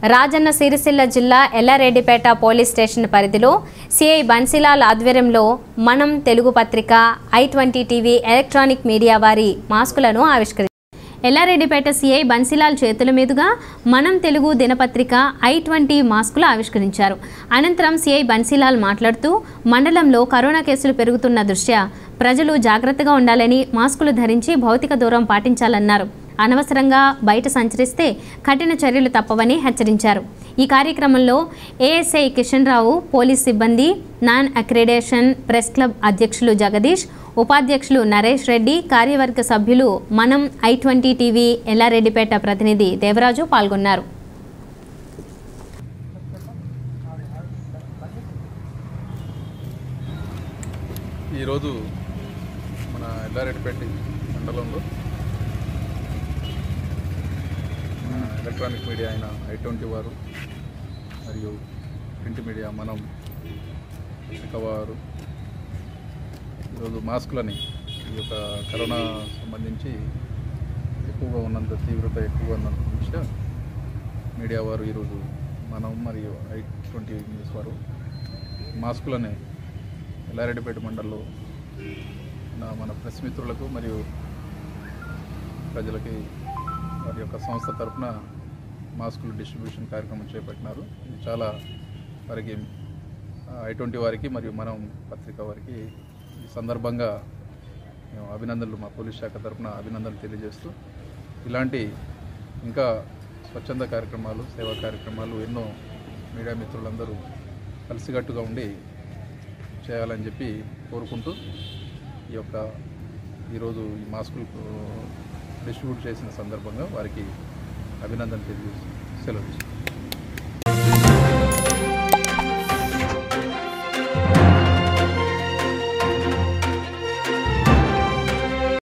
రాజన్న సిరిసిల్ల జిల్లా Yellareddypet police station పరిధిలో CI Bansilal ఆధ్వర్యంలో మనం తెలుగు పత్రిక I twenty TV electronic media వారి మాస్కులను ఆవిష్కరించారు ఎల్లారెడ్డిపేట సిఐ బన్సిలాల్ చేతుల మీదుగా మనం తెలుగు దినపత్రిక ఐ ట్వంటీ మాస్కులు ఆవిష్కరించారు అనంతరం సిఐ బన్సిలాల్ మాట్లాడుతూ మండలంలో కరోనా కేసులు పెరుగుతున్న దృష్ట్యా ప్రజలు జాగ్రత్తగా ఉండాలని మాస్కులు ధరించి భౌతిక దూరం పాటించాలన్నారు అనవసరంగా బయట సంచరిస్తే కఠిన చర్యలు తప్పవని హెచ్చరించారు ఈ కార్యక్రమంలో ఏఎస్ఐ కిషన్ రావు పోలీస్ సిబ్బంది నాన్ అక్రిడేషన్ ప్రెస్ క్లబ్ అధ్యక్షులు జగదీష్ ఉపాధ్యక్షులు నరేష్ రెడ్డి కార్యవర్గ సభ్యులు మనం ఐ ట్వంటీ టీవీ ఎల్లారెడ్డిపేట ప్రతినిధి దేవరాజు పాల్గొన్నారు ఈరోజు మన ఎల్లారెడ్డిపేట మండలంలో మన ఎలక్ట్రానిక్ మీడియా అయిన ఐ ట్వంటీ వారు మరియు ప్రింట్ మీడియా మనం పత్రిక వారు ఈరోజు మాస్కులని ఈ యొక్క కరోనా సంబంధించి ఎక్కువగా ఉన్నంత తీవ్రత ఎక్కువగా ఉన్నంత దృష్ట్యా మీడియా వారు ఈరోజు మనం మరియు ఐ ట్వంటీ న్యూస్ వారు మాస్కులని ఎల్లారెడ్డిపేట మండలంలో ఉన్న మన ప్రెస్ మిత్రులకు మరియు ప్రజలకి వారి యొక్క సంస్థ తరఫున మాస్కులు డిస్ట్రిబ్యూషన్ కార్యక్రమం చేపట్టినారు ఇది చాలా వారికి ఐ ట్వంటీ వారికి మరియు మనం పత్రిక వారికి ఈ సందర్భంగా మేము అభినందనలు మా పోలీస్ శాఖ తరఫున అభినందనలు తెలియజేస్తూ ఇలాంటి ఇంకా స్వచ్ఛంద కార్యక్రమాలు సేవా కార్యక్రమాలు ఎన్నో మీడియా మిత్రులందరూ కలిసికట్టుగా ఉండి చేయాలని చెప్పి కోరుకుంటూ ఈ యొక్క ఈరోజు ఈ మాస్కులు డిస్ట్రిబ్యూట్ చేసిన సందర్భంగా వారికి అభినందన తెలియజేస్తూ సెలవు తీసుకుంటాం